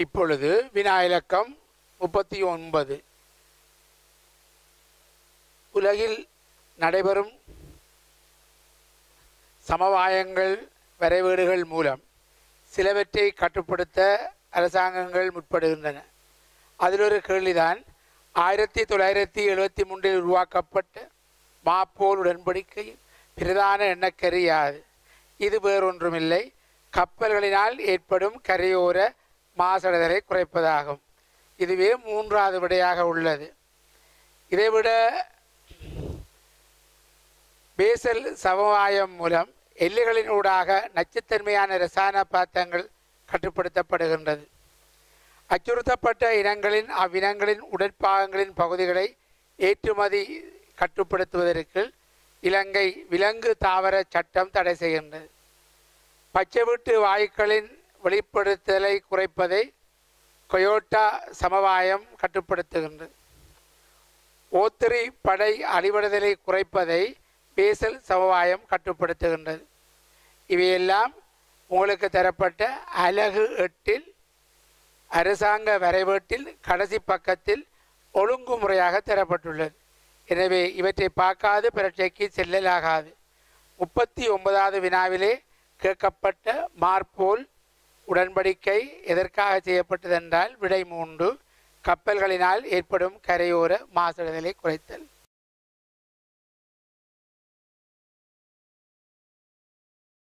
இப்பொழுது வினா இலக்கம் முப்பத்தி ஒன்பது உலகில் நடைபெறும் சமவாயங்கள் வரைவீடுகள் மூலம் சிலவற்றை கட்டுப்படுத்த அரசாங்கங்கள் முற்படுகின்றன அதில் ஒரு கேள்விதான் ஆயிரத்தி தொள்ளாயிரத்தி எழுபத்தி மூன்றில் உருவாக்கப்பட்ட மாப்போல் உடன்படிக்கை பிரதான எண்ணக்கரு யாது இது வேறொன்றுமில்லை கப்பல்களினால் ஏற்படும் கரையோர மாசடைதலை குறைப்பதாகும் இதுவே மூன்றாவது விடையாக உள்ளது இதைவிட பேசல் சமவாயம் மூலம் எல்லைகளினூடாக நச்சுத்தன்மையான ரசாயன பதார்த்தங்கள் கட்டுப்படுத்தப்படுகின்றது அச்சுறுத்தப்பட்ட இனங்களின் அவ்வினங்களின் உடற்பாகங்களின் பகுதிகளை ஏற்றுமதி கட்டுப்படுத்துவதற்கு இலங்கை விலங்கு தாவர சட்டம் தடை செய்கின்றது பச்சை வீட்டு வாயுக்களின் வெளிப்படுத்தலை குறைப்பதை கொயோட்டா சமவாயம் கட்டுப்படுத்துகின்றது ஓத்திரி படை அழிவடைதலை குறைப்பதை பேசல் சமவாயம் கட்டுப்படுத்துகின்றது இவையெல்லாம் உங்களுக்கு தரப்பட்ட அலகு எட்டில் அரசாங்க வரைவேட்டில் கடைசி பக்கத்தில் ஒழுங்குமுறையாக தரப்பட்டுள்ளது எனவே இவற்றை பார்க்காது பரீட்சைக்கு செல்லலாகாது முப்பத்தி ஒன்பதாவது வினாவிலே கேட்கப்பட்ட மார்போல் உடன்படிக்கை எதற்காக செய்யப்பட்டதென்றால் விடை மூன்று கப்பல்களினால் ஏற்படும் கரையோர மாசடைதலை குறைத்தல்